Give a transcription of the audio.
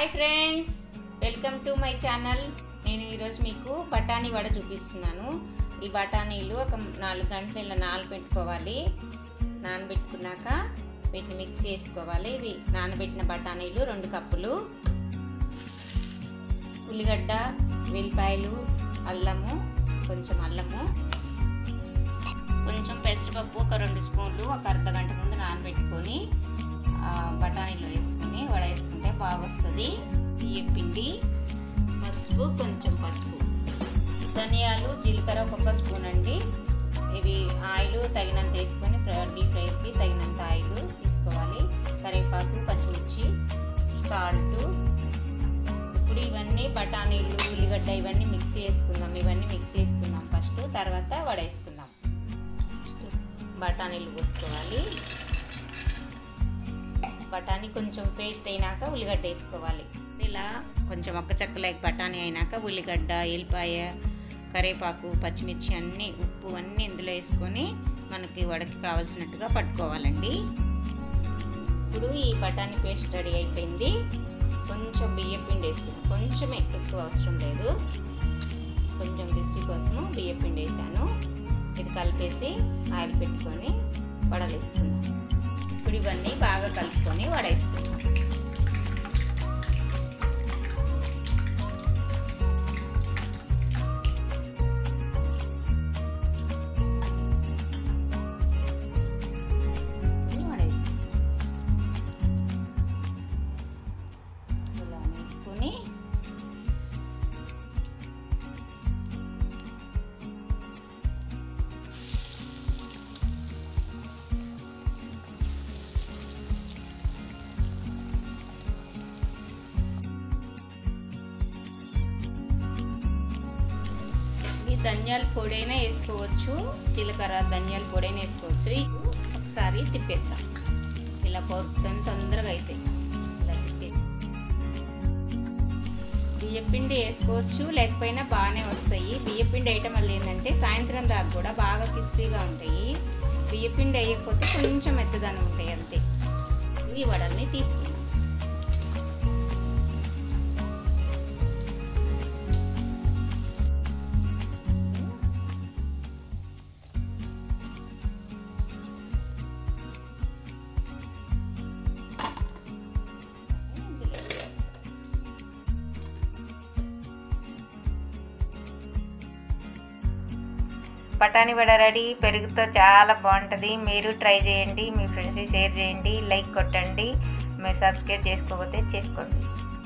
Friends welcome to my channel నేను ఈరోజు మీకు బఠానీ వడ చూపిస్తున్నాను ఈ బఠానీలు ఒక నాలుగు గంటలు ఇలా నానబెట్టుకోవాలి నానబెట్టుకున్నాక వీటిని మిక్స్ చేసుకోవాలి ఇవి నానబెట్టిన బఠానీలు రెండు కప్పులు ఉల్లిగడ్డ వెల్లిపాయలు అల్లము కొంచెం అల్లము కొంచెం పెసరపప్పు ఒక రెండు స్పూన్లు ఒక అర్ధ గంట ముందు నానబెట్టుకొని ఆ, బఠానీలో వేసుకొని వడ వేసుకుంటే బాగా వస్తుంది బియ్యం పిండి పసుపు కొంచెం పసుపు ధనియాలు జీలకర్ర ఒక్కొక్క స్పూన్ అండి ఇవి ఆయిల్ తగినంత వేసుకొని డీప్ ఫ్రైకి తగినంత ఆయిల్ తీసుకోవాలి కరివేపాకు పచ్చిమిర్చి సాల్ట్ ఇప్పుడు ఇవన్నీ బఠానీలు ఉల్లిగడ్డ ఇవన్నీ మిక్స్ చేసుకుందాం ఇవన్నీ మిక్స్ చేసుకుందాం ఫస్ట్ తర్వాత వడేసుకుందాం ఫస్ట్ బఠానీలు పోసుకోవాలి బఠానీ కొంచెం పేస్ట్ అయినాక ఉల్లిగడ్డ వేసుకోవాలి ఇలా కొంచెం ఒక్క చెక్కలేక బఠానీ అయినాక ఉల్లిగడ్డ ఎల్లిపాయ కరివేపాకు పచ్చిమిర్చి అన్నీ ఉప్పు అన్నీ ఇందులో వేసుకొని మనకి వడకి కావాల్సినట్టుగా పట్టుకోవాలండి ఇప్పుడు ఈ బఠానీ పేస్ట్ రెడీ అయిపోయింది కొంచెం బియ్యం పిండి వేసుకుందాం కొంచెం ఎక్కువ అవసరం లేదు కొంచెం క్రిస్పీ కోసము బియ్యం పిండి వేసాను ఇది కలిపేసి ఆయిల్ పెట్టుకొని వడలు వేసుకుందాం ఇప్పుడు ఇవన్నీ బాగా కలుపుకొని వడేసుకుందాం ఇప్పుడు వడేసుకుందాం. ఇలా వేసుకొని ఈ ధనియాల పొడి అయినా వేసుకోవచ్చు జీలకర్ర ధనియాల పొడి అయినా వేసుకోవచ్చు ఇవి ఒకసారి తిప్పేద్దాం ఇలా పొరుతుంది తొందరగా అవుతాయి ఇలా తిప్పేద్దాం బియ్యపిండి వేసుకోవచ్చు లేకపోయినా బాగానే వస్తాయి బియ్యపిండి వేయటం వల్ల ఏంటంటే సాయంత్రం దాకా కూడా బాగా క్రిస్పీగా ఉంటాయి బియ్యపిండి వేయకపోతే కొంచెం మెత్తదనం ఉంటాయి అంతే ఈ వడల్ని తీసుకుందాం బఠానీ వడ రెడీ పెరుగుతో చాలా బాగుంటుంది మీరు ట్రై చేయండి మీ ఫ్రెండ్స్కి షేర్ చేయండి లైక్ కొట్టండి మీరు సబ్స్క్రైబ్ చేసుకోకపోతే చేసుకోండి